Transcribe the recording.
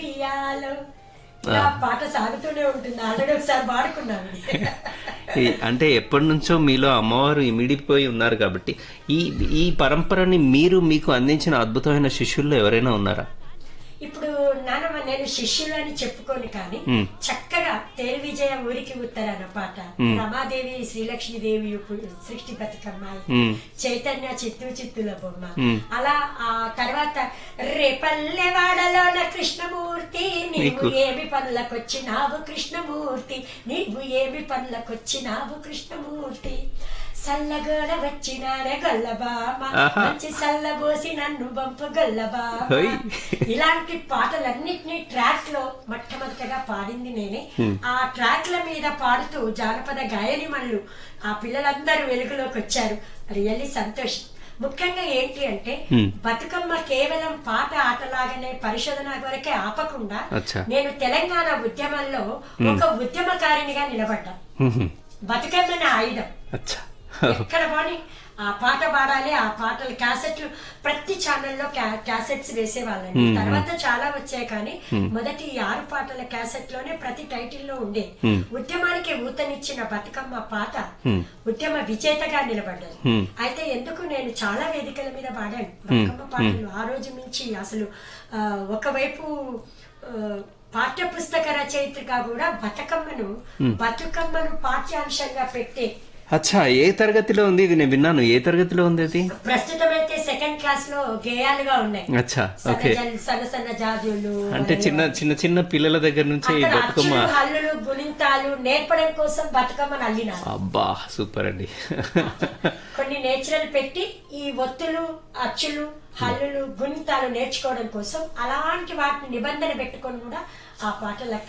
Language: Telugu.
ఇయ్యాలో ఇలా పాట సాగుతూనే ఉంటుంది ఆల్రెడీ ఒకసారి పాడుకున్నాను ఈ- అంటే ఎప్పటి నుంచో మీలో అమ్మవారు ఇమిడిపోయి ఉన్నారు కాబట్టి ఈ ఈ పరంపరని మీరు మీకు అందించిన అద్భుతమైన శిష్యుల్లో ఎవరైనా ఉన్నారా ఇప్పుడు నానమ్మ నేను శిష్యులు అని చెప్పుకోను కానీ మ్. చక్కగా తేరు విజయ ఊరికి ఉత్తరాన పాట రమాదేవి శ్రీలక్ష్మీదేవి ఉప్పు- సృష్టి బతుకమ్మాయి మ్. చైతన్య చిత్తు చిత్తుల బొమ్మ మ్. అలా ఆ తర్వాత రేపల్లెవాడలోన కృష్ణమూర్తి నీవు నీకు. ఏమి పనులకొచ్చినావు కృష్ణమూర్తి నీవు ఏమి పనులకొచ్చినావు కృష్ణమూర్తి సల్లగోడ వచ్చినానే గొల్లబామ ఆహా. మంచి సల్లబోసి నన్ను బంపు గొల్లబామ హోయ్. ఇలాంటి పాటలన్నిటినీ ట్రాక్ లో మొట్టమొదటగా పాడింది నేనే ఆ ట్రాక్ల మీద పాడుతూ జానపద గాయని మళ్ళు ఆ పిల్లలందరూ వెలుగులోకి వచ్చారు రియల్లీ సంతోషం ముఖ్యంగా ఏంటి అంటే Hmm. బతుకమ్మ కేవలం పాట ఆటలాగానే పరిశోధన వరకే ఆపకుండా అచ్చా. నేను తెలంగాణ ఉద్యమంలో ఒక ఉద్యమకారినిగా నిలబడ్డా హ్మ్. బతుకమ్మని ఆయుధం అచ్చా ఎక్కడ పోని ఆ పాట పాడాలి ఆ పాటలు క్యాసెట్లు ప్రతి ఛానల్లో క్యాసెట్స్ వేసేవాళ్ళండి తర్వాత చాలా వచ్చాయి కానీ మొదటి ఈ ఆరు పాటల క్యాసెట్ లోనే ప్రతి టైటిల్ లో ఉండే ఉద్యమానికి ఊతనిచ్చిన బతుకమ్మ పాట ఉద్యమ విజేతగా నిలబడ్డది Hmm. అయితే ఎందుకు నేను చాలా వేదికల మీద పాడాను బతుకమ్మ పాటలు ఆ రోజు నుంచి అసలు ఆ, ఒకవైపు ఆ, పాఠ్య పుస్తక రచయితగా కూడా బతుకమ్మను బతుకమ్మను పాఠ్యాంశంగా పెట్టే అచ్చా ఏ తరగతిలో ఉంది ఇది నేను విన్నాను ఏ తరగతిలో ఉంది అది ప్రస్తుతం అయితే సెకండ్ క్లాస్ లో గేయాలుగా ఉన్నాయి అచ్చా సన్న ఓకే జల్- సన్న సన్న జాజులు అంటే చిన్న చిన్న చిన్న పిల్లల దగ్గర నుంచి ఈ అక్కడ బతుకమ్మ అచ్చులు హల్లులు గుణింతాలు నేర్పడం కోసం బతుకమ్మను అల్లినారు అబ్బా సూపర్ అండి కొన్ని నేచురల్ పెట్టి ఈ ఒత్తులు అచ్చులు హల్లులు గుణింతాలు నేర్చుకోవడం కోసం అలాంటి వాటిని నిబంధన పెట్టుకొని కూడా ఆ పాటల